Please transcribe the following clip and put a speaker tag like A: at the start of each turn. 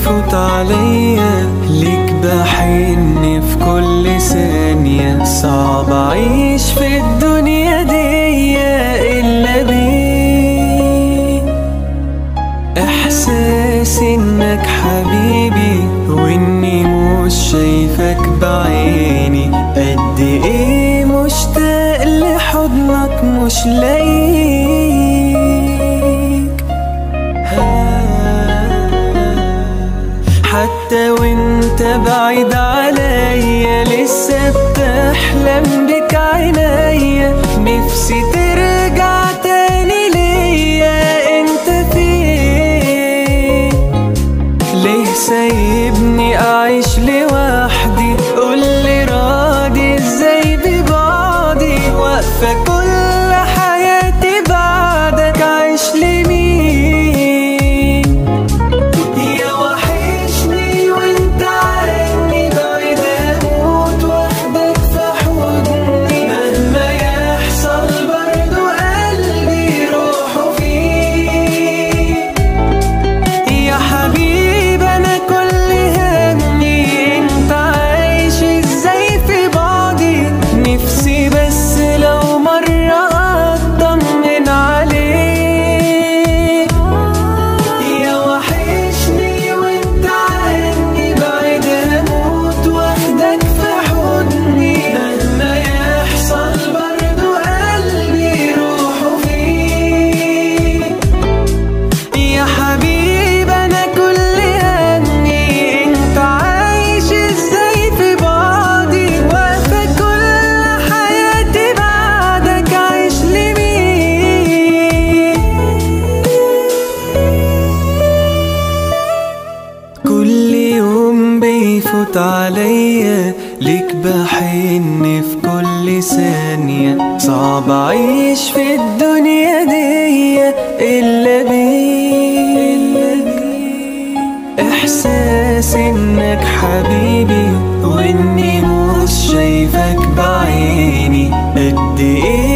A: بيفوت عليا ليك بحن في كل ثانية صعب أعيش في الدنيا دي إلا بيك إحساس إنك حبيبي وإني مش شايفك بعيني قد إيه مشتاق لحضنك مش لاقيك حتى وانت بعيد عليا لسه بتحلم بك عينيا نفسي ترجع تاني ليا انت فين ليه سايبني اعيش لوحدي قولي راضي ازاي ببعضي واقفة كل حياتي بعدك عايش لمين يا وحشني وانت عني بعيد اموت واخدك في حضني مهما يحصل برضو قلبي روحه فيك يا حبيب انا كل همي انت عايش ازاي في بعضي نفسي بس لو مرة اطمن عليك يا وحشني وانت عني بعيد اموت واخدك في حضني مهما يحصل برضو قلبي روحه فيك يا حبيب انا كل همي انت عايش ازاي في بعضي واقفة كل حياتي بعدك عايش لمين كل يوم بيفوت عليا ليك بحن في كل ثانية صعب أعيش في الدنيا دي إلا بيك إحساس إنك حبيبي وإني مش شايفك بعيني قد إيه